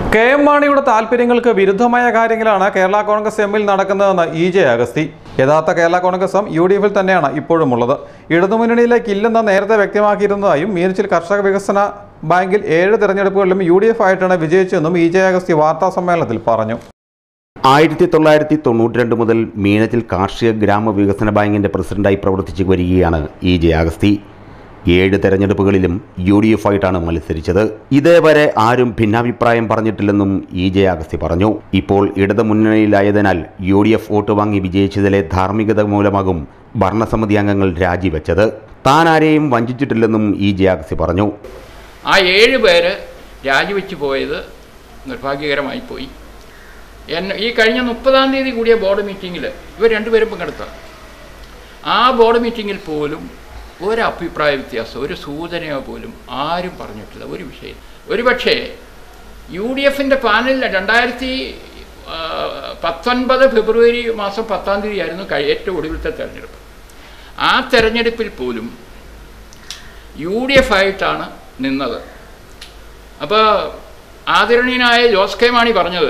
K M മാണിയുടെ താല്പര്യങ്ങൾക്ക് വിരുദ്ധമായ കാര്യങ്ങളാണ് കേരള കോൺഗ്രസ് എമ്മിൽ നടക്കുന്നതെന്ന് ഇ ജെ അഗസ്തി യഥാർത്ഥ Kerala Congress M U D എഫിൽ തന്നെയാണ് ഇപ്പോഴും ഉള്ളത് ഇടതുമുന്നണിയിലേക്ക് ഇല്ലെന്ന് നേരത്തെ വ്യക്തമാക്കിയിരുന്നതായും മീനച്ചിൽ കർഷക വികസന ബാങ്കിൽ ഏഴ് തെരഞ്ഞെടുപ്പുകളിലും യു ഡി എഫ് ആയിട്ടാണ് വിജയിച്ചതെന്നും ഇ ജെ അഗസ്തി വാർത്താ സമ്മേളനത്തിൽ പറഞ്ഞു ആയിരത്തി തൊള്ളായിരത്തി തൊണ്ണൂറ്റി രണ്ട് മുതൽ മീനച്ചിൽ കാർഷിക ഗ്രാമവികസന ബാങ്കിന്റെ പ്രസിഡന്റായി പ്രവർത്തിച്ചു വരികയാണ് ഇ ജെ അഗസ്തി ഏഴ് തെരഞ്ഞെടുപ്പുകളിലും യു ഡി എഫ് ആയിട്ടാണ് മത്സരിച്ചത് ഇതേവരെ ആരും ഭിന്നാഭിപ്രായം പറഞ്ഞിട്ടില്ലെന്നും ഇ ജെ അഗസ്തി പറഞ്ഞു ഇപ്പോൾ ഇടതു മുന്നണിയിലായതിനാൽ യു ഡി എഫ് വോട്ട് വാങ്ങി വിജയിച്ചതിലെ ധാർമ്മികത മൂലമാകും ഭരണസമിതി അംഗങ്ങൾ രാജിവെച്ചത് താൻ ആരെയും വഞ്ചിച്ചിട്ടില്ലെന്നും ഇ ജെ അഗസ്തി പറഞ്ഞു ആ ഏഴ് പേര് രാജിവെച്ച് പോയത് നിർഭാഗ്യകരമായി പോയി എന്നെ ഈ കഴിഞ്ഞ മുപ്പതാം തീയതി കൂടിയ ബോർഡ് മീറ്റിങ്ങിൽ ഇവർ രണ്ടുപേരും പങ്കെടുത്ത ആ ബോർഡ് മീറ്റിങ്ങിൽ പോലും ഒരു അഭിപ്രായ വ്യത്യാസം ഒരു സൂചനയോ പോലും ആരും പറഞ്ഞിട്ടില്ല ഒരു വിഷയം ഒരു പക്ഷേ യു ഡി എഫിൻ്റെ പാനലിൽ രണ്ടായിരത്തി ആ, പത്തൊൻപത് ഫെബ്രുവരി മാസം പത്താം തീയതി ആയിരുന്നു കഴി- ഏറ്റവും ഒടുവിലത്തെ തെരഞ്ഞെടുപ്പ് ആ തെരഞ്ഞെടുപ്പിൽ പോലും യു ഡി എഫ് ആയിട്ടാണ് നിന്നത് അപ്പോൾ ആദരണീയനായ ജോസ് കെ മാണി പറഞ്ഞത്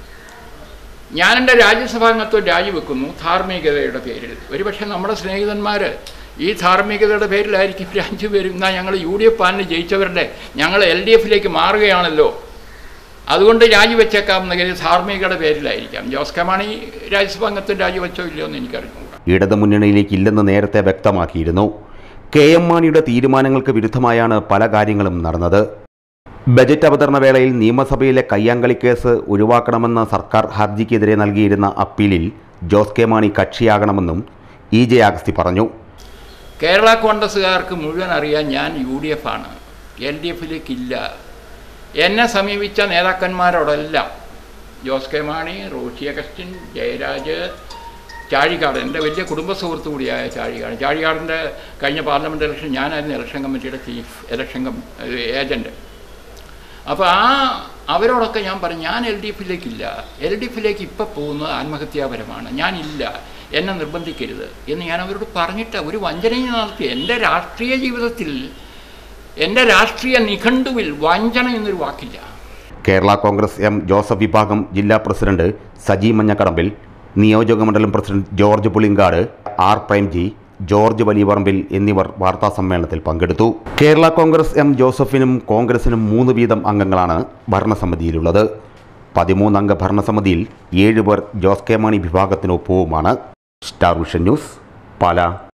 ഞാൻ എൻ്റെ രാജ്യസഭാംഗത്വം രാജിവെക്കുന്നു ധാർമ്മികതയുടെ പേരിൽ ഒരുപക്ഷെ നമ്മുടെ സ്നേഹിതന്മാർ ഈ ധാർമ്മികതയുടെ പേരിലായിരിക്കും രാജ്യപേരും എന്നാൽ ഞങ്ങൾ യു ഡി എഫ് പാനൽ ജയിച്ചവരുടെ ഞങ്ങൾ എൽ ഡി എഫിലേക്ക് മാറുകയാണല്ലോ അതുകൊണ്ട് രാജിവെച്ചേക്കാവുന്ന കാര്യം ധാർമ്മികതയുടെ പേരിലായിരിക്കാം ജോസ് കെ മാണി രാജ്യസഭാംഗത്വം രാജിവെച്ചോ ഇല്ലയോ എന്ന് എനിക്കറിഞ്ഞുകൂടാ ഇടതു മുന്നണിയിലേക്ക് ഇല്ലെന്ന് നേരത്തെ വ്യക്തമാക്കിയിരുന്നു കെ എം മാണിയുടെ തീരുമാനങ്ങൾക്ക് വിരുദ്ധമായാണ് പല കാര്യങ്ങളും നടന്നത് ബജറ്റ് അവതരണ വേളയിൽ നിയമസഭയിലെ കയ്യാങ്കളി കേസ് ഒഴിവാക്കണമെന്ന സർക്കാർ ഹർജിക്കെതിരെ നൽകിയിരുന്ന അപ്പീലിൽ ജോസ് കെ മാണി കക്ഷിയാകണമെന്നും ഇ ജെ അഗസ്തി പറഞ്ഞു കേരള കോൺഗ്രസ്സുകാർക്ക് മുഴുവൻ അറിയാൻ ഞാൻ യു ഡി എഫ് ആണ് എൽ ഡി എഫിലേക്കില്ല എന്നെ സമീപിച്ച നേതാക്കന്മാരോടെല്ലാം ജോസ് കെ മാണി റോഷി അഗസ്റ്റിൻ ജയരാജ് ചാഴികാട് എൻ്റെ വലിയ കുടുംബ സുഹൃത്തു കൂടിയായ ചാഴികാട് ചാഴികാടിൻ്റെ കഴിഞ്ഞ പാർലമെൻറ്റ് ഇലക്ഷൻ ഞാനായിരുന്നു ഇലക്ഷൻ കമ്മിറ്റിയുടെ ചീഫ് ഇലക്ഷൻ കം ഏജൻറ്റ് അപ്പോൾ ആ അവരോടൊക്കെ ഞാൻ പറഞ്ഞു ഞാൻ എൽ ഡി എഫിലേക്കില്ല എൽ ഡി എഫിലേക്ക് ഇപ്പം പോകുന്നത് ആത്മഹത്യാപരമാണ് ഞാനില്ല എന്നെ നിർബന്ധിക്കരുത് എന്ന് ഞാൻ അവരോട് പറഞ്ഞിട്ട് ഒരു വഞ്ചനയും നടത്തി എൻ്റെ രാഷ്ട്രീയ ജീവിതത്തിൽ എൻ്റെ രാഷ്ട്രീയ നിഘണ്ടുവിൽ വഞ്ചന എന്നൊരു വാക്കില്ല കേരള കോൺഗ്രസ് എം ജോസഫ് വിഭാഗം ജില്ലാ പ്രസിഡന്റ് സജി മഞ്ഞക്കടമ്പിൽ നിയോജകമണ്ഡലം പ്രസിഡന്റ് ജോർജ് പുളിങ്കാട് ആർ പ്രേംജി ജോർജ് വലിയപറമ്പിൽ എന്നിവർ വാർത്താ സമ്മേളനത്തിൽ പങ്കെടുത്തു കേരള കോൺഗ്രസ് എം ജോസഫിനും കോൺഗ്രസിനും മൂന്ന് വീതം അംഗങ്ങളാണ് ഭരണസമിതിയിലുള്ളത് പതിമൂന്നംഗ ഭരണസമിതിയിൽ ഏഴുപേർ ജോസ് കെ മാണി വിഭാഗത്തിനൊപ്പവുമാണ് സ്റ്റാർ വിഷൻ ന്യൂസ് പാല